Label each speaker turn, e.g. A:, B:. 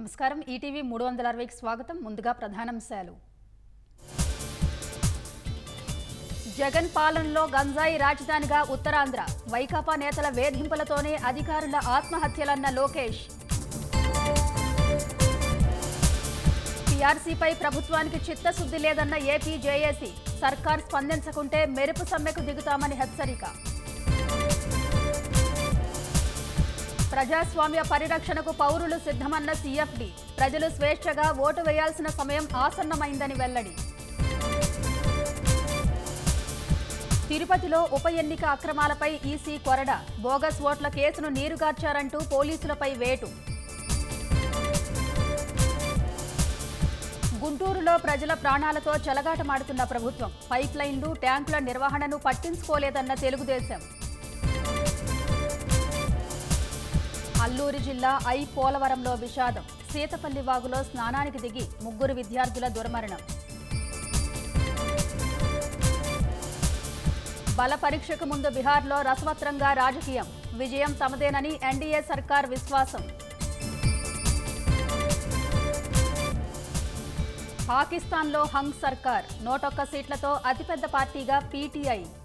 A: నమస్కారం ఈటీవీ మూడు వందల అరవైకి స్వాగతం ముందుగా ప్రధానాంశాలు జగన్ పాలనలో గంజాయి రాజధానిగా ఉత్తరాంధ్ర వైకాపా నేతల వేధింపులతోనే అధికారుల ఆత్మహత్యలన్న లోకేష్ పీఆర్సీపై ప్రభుత్వానికి చిత్తశుద్ధి లేదన్న ఏపీ జేఏసీ సర్కార్ స్పందించకుంటే మెరుపు సమ్మెకు దిగుతామని హెచ్చరిక ప్రజాస్వామ్య పరిరక్షణకు పౌరులు సిద్ధమన్న సీఎఫ్డి ప్రజలు స్వేచ్ఛగా ఓటు వేయాల్సిన సమయం ఆసన్నమైందని వెల్లడి తిరుపతిలో ఉప ఎన్నిక అక్రమాలపై ఈసీ కొరడ బోగస్ ఓట్ల కేసును నీరుగార్చారంటూ పోలీసులపై వేటు గుంటూరులో ప్రజల ప్రాణాలతో చెలగాటమాడుతున్న ప్రభుత్వం పైప్ లైన్లు ట్యాంకుల నిర్వహణను పట్టించుకోలేదన్న తెలుగుదేశం అల్లూరి జిల్లా ఐ పోలవరంలో విషాదం సీతపల్లి వాగులో స్నానానికి దిగి ముగ్గురు విద్యార్థుల దుర్మరణం బల పరీక్షకు ముందు బీహార్లో రసవత్రంగా రాజకీయం విజయం తమదేనని ఎన్డీఏ సర్కార్ విశ్వాసం పాకిస్తాన్లో హంగ్ సర్కార్ నూటొక్క సీట్లతో అతిపెద్ద పార్టీగా పీటీఐ